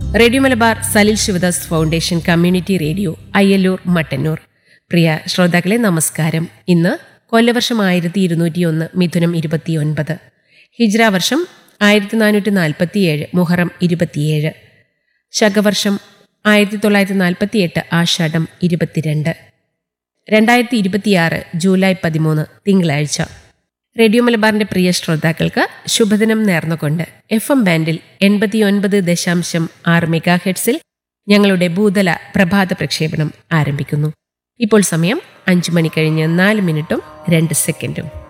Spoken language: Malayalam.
radio Malabar Salil Sivadas foundation community radio Ayyallur Mattannur പ്രിയ ശ്രോതാക്കളെ നമസ്കാരം ഇന്ന് കൊല്ലവർഷം ആയിരത്തി ഇരുന്നൂറ്റിയൊന്ന് മിഥുനം ഇരുപത്തിയൊൻപത് ഹിജ്ര വർഷം ആയിരത്തി നാനൂറ്റി നാൽപ്പത്തിയേഴ് മുഹറം ഇരുപത്തിയേഴ് ശകവർഷം ആയിരത്തി തൊള്ളായിരത്തി നാൽപ്പത്തിയെട്ട് ആഷാഢം ഇരുപത്തിരണ്ട് രണ്ടായിരത്തി ഇരുപത്തിയാറ് ജൂലൈ പതിമൂന്ന് തിങ്കളാഴ്ച റേഡിയോ മലബാറിന്റെ പ്രിയ ശ്രോതാക്കൾക്ക് ശുഭദിനം നേർന്നുകൊണ്ട് എഫ് എം ബാൻഡിൽ എൺപത്തിയൊൻപത് ദശാംശം ആറ് മെഗാ ഹെഡ്സിൽ ഞങ്ങളുടെ ഭൂതല പ്രഭാത പ്രക്ഷേപണം ആരംഭിക്കുന്നു ഇപ്പോൾ സമയം അഞ്ചു മണി കഴിഞ്ഞ് നാല് മിനിറ്റും രണ്ട് സെക്കൻഡും